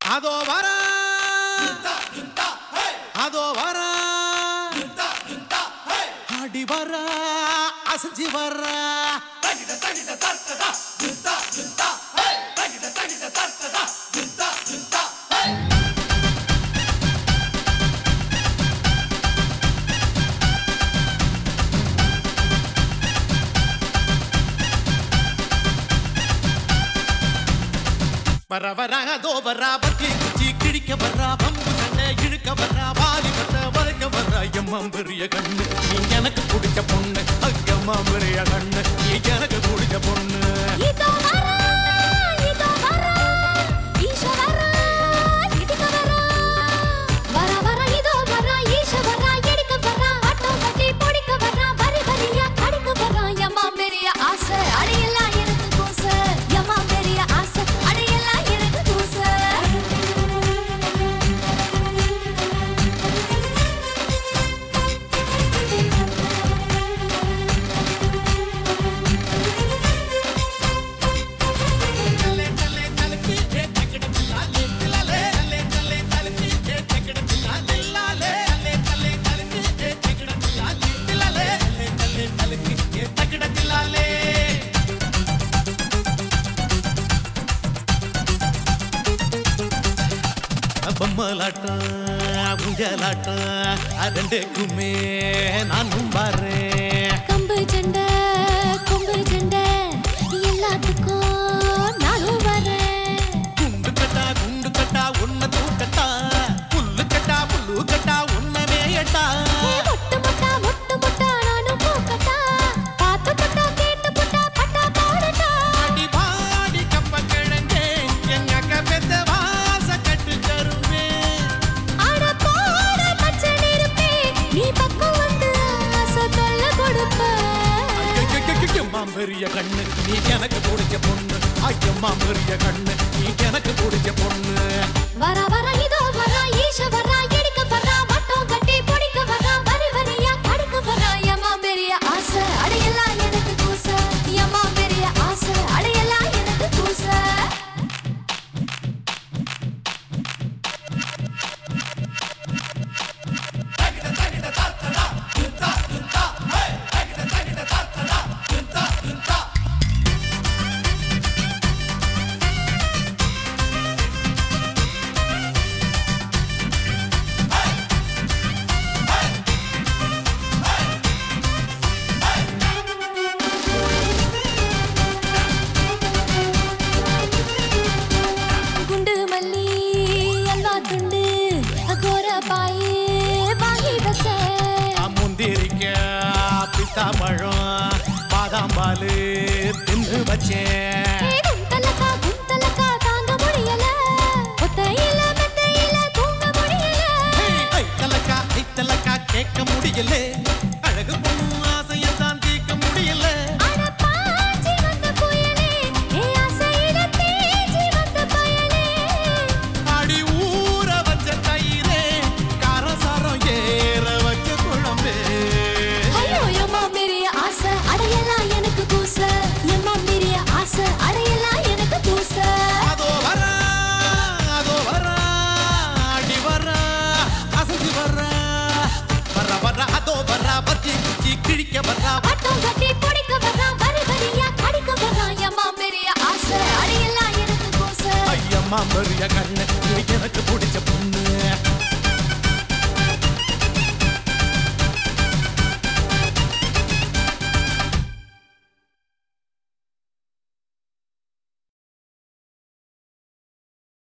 அதோ வர அதோ வர அடி வர அசைஞ்சு வர வர வர அதோ வர பத்தி குச்சி கிழிக்க வர பம்பு சண்டை இழுக்க வர வாலி வர வளைக்க வர எம்மா பெரிய கண்ணு நீ எனக்கு பிடிச்ச பொண்ணு அக்கம்மா பெரிய கண்ணு நீ எனக்கு பிடிச்ச பொண்ணு இதோ வரா இதோ வரா ஈஷ வரா இடிக்க வரா வரா வரா இதோ வரா ஈஷ வரா இடிக்க வரா ஆட்டோ கட்டி பொடிக்க வரா வரி வரியா கடிக்க வரா எம்மா பெரிய ஆசை அடையெல்லாம் எனக்கு கூச எம்மா பெரிய ஆசை அடையெல்லாம் எனக்கு கூச பொம்மலாட்டம் ஊஞ்சலாட்டம் அதண்டேக்குமே நானும் பாறேன் கம்பு சண்டை கொம்பு சண்டை எல்லாத்துக்கும் நானும் வரேன் குண்டு கட்டா குண்டு கட்டா உன்னை தூக்கட்டா புல்லு கட்டா புல்லு கட்டா உன்னை மேயட்டா ஏ மொட்டு மொட்டா மொட்டு மொட்டா நானும் பூக்கட்டா பார்த்து பட்டா கேட்டு பட்டா பட்டா போடட்டா அடி பாடி கப்ப கிழங்கே எங்க அக்கா பெத்த வாச கட்டு கருமே ஆட போட பச்சை நெருப்பே நீ பக்கம் வந்து ஆசை தொல்ல கொடுப்ப ஐயம்மா பெரிய கண்ணு நீ எனக்கு பிடிச்ச பொண்ணு ஐயம்மா பெரிய கண்ணு நீ எனக்கு பிடிச்ச பொண்ணு வர வர இதோ வர ஈஷ வர எடுக்க வர வட்டம் கட்டி பொடிக்க வர வரி வரியா கடுக்க வர எம்மா பெரிய ஆசை அடையெல்லாம் எனக்கு கூச எம்மா பெரிய ஆசை அடையெல்லாம் எனக்கு கூச குண்டு மல்லி அல்வா துண்டு அகோர பாயே வாங்கி வச்சேன் முந்திரிக்க பிஸ்தா பழம் பாதாம் பாலு தின்னு வச்சேன் ஏ குந்தலக்கா குந்தலக்கா தாங்க முடியல ஒத்தையில மெத்தையில தூங்க முடியல ஐத்தலக்கா ஐத்தலக்கா கேட்க முடியல அழகு பொண்ணு ஆசையத்தான் தீர்க்க முடியல அட பாஞ்சி வந்த புயலே ஏ ஆசையில தேஞ்சி வந்த பயலே அடி ஊற வச்ச தயிரே கரசரம் ஏற வச்ச குழம்பே ஐயோ எம்மா பெரிய ஆசை அடையலாம் எனக்கு கூச எம்மா பெரிய ஆசை அடையலாம் எனக்கு கூச அதோ வர அதோ வர அடி வர அசைஞ்சு வர வர வர அதோ வர பத்தி குச்சி கிழிக்க வர ஆட்டம் கட்டி பொடிக்க வர்றான் வரி வரியா கடிக்க வர்றான் எம்மா பெரிய ஆசை அடையெல்லாம் எனக்கு கூச ஐயம்மா பெரிய கண்ணு நீ எனக்கு பிடிச்ச பொண்ணு